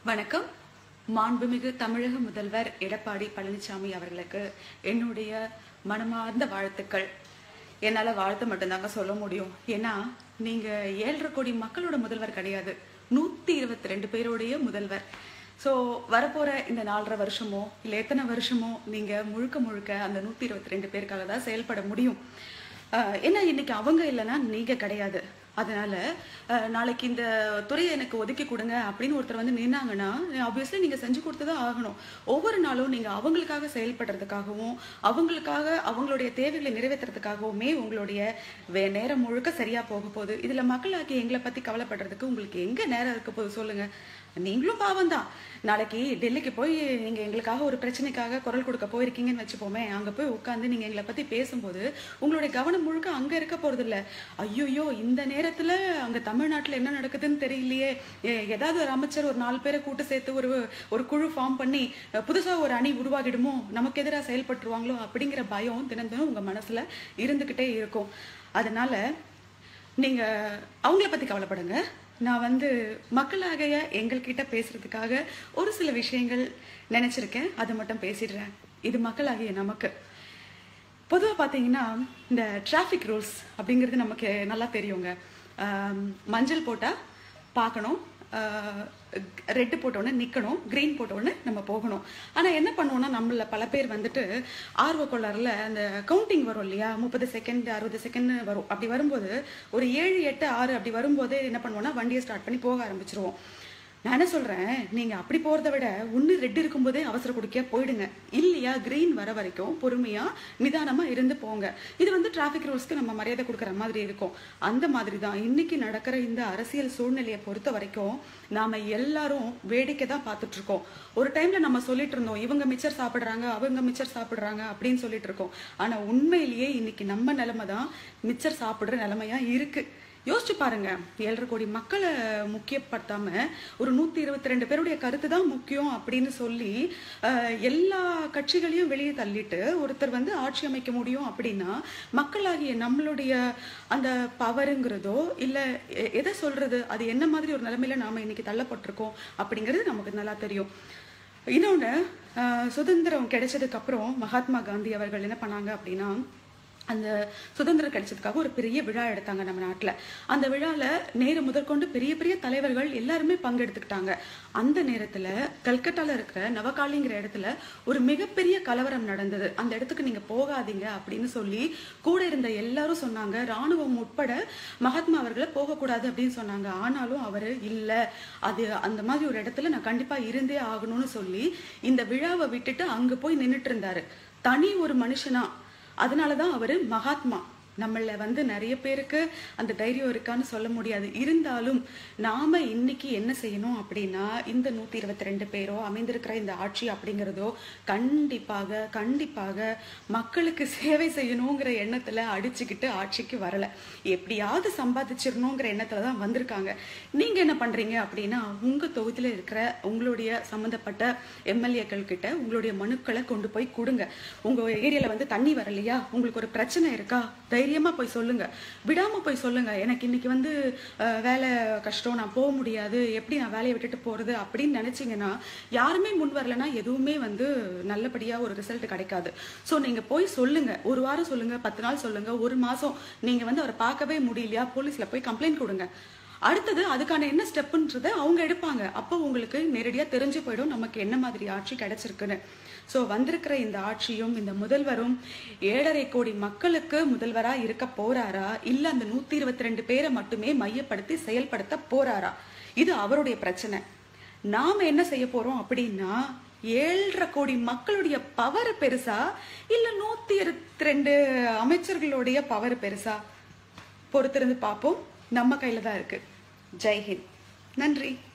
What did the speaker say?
வணக்கம் மாண்புமிகு தமிழக முதல்வர் எடப்பாடி பழனிசாமி அவர்களுக்கு என்னுடைய மனமார்ந்த வாழ்த்துக்கள் என்னால வாழ்த்து மட்டும்தாங்க சொல்ல முடியும் ஏன்னா நீங்க ஏழரை கோடி மக்களோட முதல்வர் கிடையாது நூத்தி இருபத்தி ரெண்டு பேருடைய முதல்வர் ஸோ வரப்போற இந்த நாலரை வருஷமோ இல்லை எத்தனை வருஷமோ நீங்க முழுக்க முழுக்க அந்த நூத்தி இருபத்தி ரெண்டு பேருக்காக தான் செயல்பட முடியும் ஆஹ் ஏன்னா இன்னைக்கு அவங்க இல்லைன்னா நீங்க கிடையாது அதனால ஆஹ் நாளைக்கு இந்த துறையை எனக்கு ஒதுக்கி கொடுங்க அப்படின்னு ஒருத்தர் வந்து நின்னாங்கன்னா ஆப்வியஸ்லி நீங்க செஞ்சு கொடுத்து தான் ஆகணும் ஒவ்வொரு நாளும் நீங்க அவங்களுக்காக செயல்படுறதுக்காகவும் அவங்களுக்காக அவங்களுடைய தேவைகளை நிறைவேற்றுறதுக்காகவுமே உங்களுடைய வே நேரம் முழுக்க சரியா போக போகுது இதுல மக்களாக்கி எங்களை பத்தி கவலைப்படுறதுக்கு உங்களுக்கு எங்க நேரம் இருக்க போகுது சொல்லுங்க நீங்களும் பாவம் தான் நாளைக்கு டெல்லிக்கு போய் நீங்க எங்களுக்காக ஒரு பிரச்சனைக்காக குரல் கொடுக்க போயிருக்கீங்கன்னு வச்சுப்போமே அங்க போய் உட்காந்து நீங்க எங்களை பத்தி பேசும்போது உங்களுடைய கவனம் முழுக்க அங்க இருக்க போறது இல்ல ஐயோயோ இந்த நேரத்துல அங்க தமிழ்நாட்டுல என்ன நடக்குதுன்னு தெரியலையே எ- ஏதாவது ஒரு அமைச்சர் ஒரு நாலு பேரை கூட்டு சேர்த்து ஒரு ஒரு குழு ஃபார்ம் பண்ணி அஹ், புதுசா ஒரு அணி உருவாகிடுமோ நமக்கு எதிராக செயல்பட்டுருவாங்களோ அப்படிங்கிற பயம் தினம் தினம் உங்க மனசுல இருந்துகிட்டே இருக்கும் அதனால நீங்க அவங்கள பத்தி கவலைப்படுங்க நான் வந்து மக்களாகிய எங்கள்கிட்ட பேசுறதுக்காக ஒரு சில விஷயங்கள் நினைச்சிருக்கேன் அதை மட்டும் பேசிடுறேன் இது மக்களாகிய நமக்கு பொதுவாக பார்த்தீங்கன்னா இந்த டிராஃபிக் ரூல்ஸ் அப்படிங்கிறது நமக்கு நல்லா தெரியுங்க ஆம், மஞ்சள் போட்டால் பார்க்கணும் ரெட்டு போட்டோன்னே நிற்கணும் க்ரீன் போட்டோன்னே நம்ம போகணும் ஆனால் என்ன பண்ணுவோம்னா நம்மள பல பேர் வந்துட்டு ஆர்வ கோளாறுல அந்த கவுண்டிங் வரும் இல்லையா முப்பது செகண்ட் அறுபது செகண்ட் வரும் அப்படி வரும்போது ஒரு ஏழு எட்டு ஆறு அப்படி வரும்போதே என்ன பண்ணுவோம்னா வண்டியை ஸ்டார்ட் பண்ணி போக ஆரம்பிச்சிருவோம் நான் என்ன சொல்றேன் நீங்க அப்படி போறதை விட ஒன்னு ரெட் இருக்கும்போதே அவசர குடிக்க போயிடுங்க இல்லையா கிரீன் வர வரைக்கும் பொறுமையா நிதானமா இருந்து போங்க இது வந்து டிராஃபிக் ரூல்ஸ்க்கு நம்ம மரியாதை கொடுக்குற மாதிரி இருக்கும் அந்த மாதிரி தான் இன்னைக்கு நடக்கிற இந்த அரசியல் சூழ்நிலையை பொறுத்த வரைக்கும் நாம எல்லாரும் வேடிக்கை தான் பார்த்துட்டு இருக்கோம் ஒரு டைம்ல நம்ம சொல்லிட்டு இருந்தோம் இவங்க மிச்சர் சாப்பிடுறாங்க அவங்க மிச்சர் சாப்பிடுறாங்க அப்படின்னு சொல்லிட்டு இருக்கோம் ஆனா உண்மையிலேயே இன்னைக்கு நம்ம நிலைமை தான் மிச்சர் சாப்பிடுற நிலைமையா இருக்கு யோசிச்சு பாருங்க ஏழரை கோடி மக்களை முக்கியப்படுத்தாம ஒரு நூத்தி இருபத்தி ரெண்டு பேருடைய கருத்து தான் முக்கியம் அப்படின்னு சொல்லி அஹ், எல்லா கட்சிகளையும் வெளியே தள்ளிட்டு ஒருத்தர் வந்து ஆட்சி அமைக்க முடியும் அப்படின்னா மக்களாகிய நம்மளுடைய அந்த பவருங்கிறதோ இல்ல எ- எதை சொல்றது அது என்ன மாதிரி ஒரு நிலைமையில நாம இன்னைக்கு தள்ளப்பட்டிருக்கோம் அப்படிங்கிறது நமக்கு நல்லா தெரியும் இன்னொன்று சுதந்திரம் கிடைச்சதுக்கு அப்புறம் மகாத்மா காந்தி அவர்கள் என்ன பண்ணாங்க அப்படின்னா அந்த சுதந்திரம் கிடைச்சதுக்காக ஒரு பெரிய விழா எடுத்தாங்க நம்ம நாட்டில் அந்த விழாவில் நேரு முதற்கொண்டு பெரிய பெரிய தலைவர்கள் எல்லாருமே பங்கெடுத்துக்கிட்டாங்க அந்த நேரத்தில் கல்கட்டால இருக்கிற நவகாலிங்கிற இடத்துல ஒரு மிகப்பெரிய கலவரம் நடந்தது அந்த இடத்துக்கு நீங்கள் போகாதீங்க அப்படின்னு சொல்லி கூட இருந்த எல்லாரும் சொன்னாங்க ராணுவம் உட்பட மகாத்மா அவர்களை போகக்கூடாது அப்படின்னு சொன்னாங்க ஆனாலும் அவர் இல்லை அது அந்த மாதிரி ஒரு இடத்துல நான் கண்டிப்பாக இருந்தே ஆகணும்னு சொல்லி இந்த விழாவை விட்டுட்டு அங்கே போய் நின்றுட்டு இருந்தாரு தனி ஒரு மனுஷனா அதனாலதான் அவரு மகாத்மா நம்மள வந்து நிறைய பேருக்கு அந்த தைரியம் இருக்கான்னு சொல்ல முடியாது இருந்தாலும் நாம இன்னைக்கு என்ன செய்யணும் அப்படின்னா இந்த நூத்தி இருபத்தி ரெண்டு பேரோ அமைந்திருக்கிற இந்த ஆட்சி அப்படிங்கிறதோ கண்டிப்பாக கண்டிப்பாக மக்களுக்கு சேவை செய்யணுங்கிற எண்ணத்துல அடிச்சுக்கிட்டு ஆட்சிக்கு வரல எப்படியாவது சம்பாதிச்சிடணுங்கிற எண்ணத்துல தான் வந்திருக்காங்க நீங்க என்ன பண்றீங்க அப்படின்னா உங்க தொகுதியில இருக்கிற உங்களுடைய சம்பந்தப்பட்ட எம்எல்ஏக்கள் கிட்ட உங்களுடைய மனுக்களை கொண்டு போய் கொடுங்க உங்க ஏரியால வந்து தண்ணி வரலையா உங்களுக்கு ஒரு பிரச்சனை இருக்கா தைரியமா போய் சொல்லுங்க விடாம போய் சொல்லுங்க எனக்கு இன்னைக்கு வந்து அஹ், வேலை கஷ்டம் நான் போக முடியாது எப்படி நான் வேலையை விட்டுட்டு போறது அப்படின்னு நினைச்சீங்கன்னா யாருமே முன் வரலன்னா எதுவுமே வந்து நல்லபடியா ஒரு ரிசல்ட் கிடைக்காது ஸோ நீங்க போய் சொல்லுங்க ஒரு வாரம் சொல்லுங்க பத்து நாள் சொல்லுங்க ஒரு மாசம் நீங்க வந்து அவரை பார்க்கவே முடியலையா போலீஸ்ல போய் கம்ப்ளைண்ட் கொடுங்க அடுத்தது அதுக்கான என்ன ஸ்டெப்புன்றதை அவங்க எடுப்பாங்க அப்போ உங்களுக்கு நேரடியாக தெரிஞ்சு போயிடும் நமக்கு என்ன மாதிரி ஆட்சி கிடைச்சிருக்குன்னு ஸோ வந்திருக்கிற இந்த ஆட்சியும் இந்த முதல்வரும் ஏழரை கோடி மக்களுக்கு முதல்வராக இருக்க போறாரா இல்லை அந்த நூற்றி இருபத்தி ரெண்டு பேரை மட்டுமே மையப்படுத்தி செயல்படுத்த போறாரா இது அவருடைய பிரச்சனை நாம என்ன செய்ய போறோம் அப்படின்னா ஏழரை கோடி மக்களுடைய பவர் பெருசா இல்ல நூத்தி இருபத்தி ரெண்டு அமைச்சர்களுடைய பவர் பெருசா பொறுத்திருந்து பார்ப்போம் நம்ம கையில தான் இருக்கு ஜெய்ஹிந்த் நன்றி